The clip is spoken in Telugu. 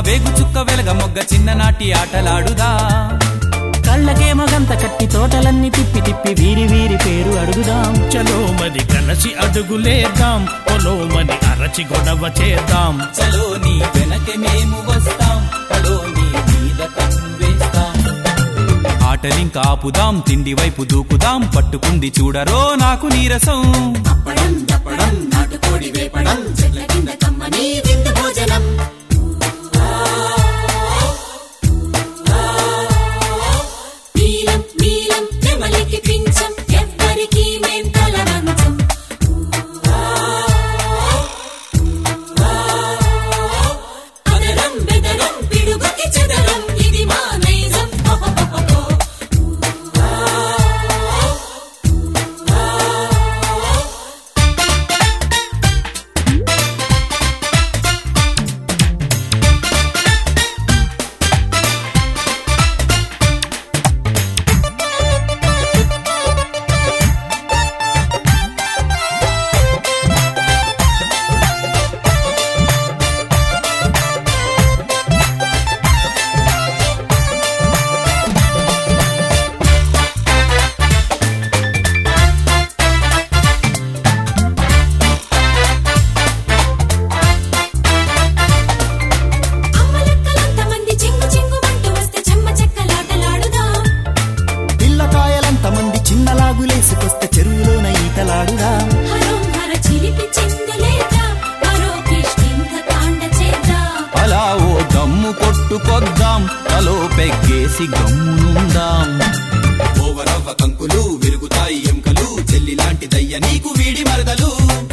వేగు చుక్క వెలగ మొగ్గ చిన్ననాటి ఆటలాడుదా కళ్ళకేమో గంత కట్టి తోటలన్నీ తిప్పి తిప్పి వీరి వీరి పేరు అడుగుదాం చలో మరి కలసి అడుగులేద్దాం పొలోమని అరచి గొడవ చేద్దాం చలో నీ వెనకే మేము వస్తాం పలో నీ మీద కన్ను వేస్తాం ఆటలింక ఆపుదాం తిండి వైపు దూకుదాం పట్టుకుంది చూడరో నాకు నీరసం అప్పడం దప్పడం నాటుకోడి వేపడం చెట్ల కింద కమ్మని విందు భోజనం నీలం నీలం నెమలికి పించం ఎవ్వరికి మేం తలవంచం అదరం బెదరం పిడుగుకి చెదరం ఇది మా నైజం ఓహోహోహో. అమ్మలక్కలంత మంది చింగు చింగుమంటూ వస్తే చెమ్మ చెక్కలాటలాడుదాం పిల్లకాయలంత మంది చిన్నలాగులేసుకొస్తే చెరువులోన ఈతలాడుదాం హరోం హర చిలిపి చిందులేద్దాం మరో కిష్కింధ కాండ చేద్దాం అలా ఓ దమ్ము కొట్టుకొద్దాం తలో పెగ్గేసి గమ్మునుందాం ఓవరవ్వ కంకులు విరుగుతాయి ఎముకలు చెల్లి లాంటి దయ్య నీకు వీడి మరదలు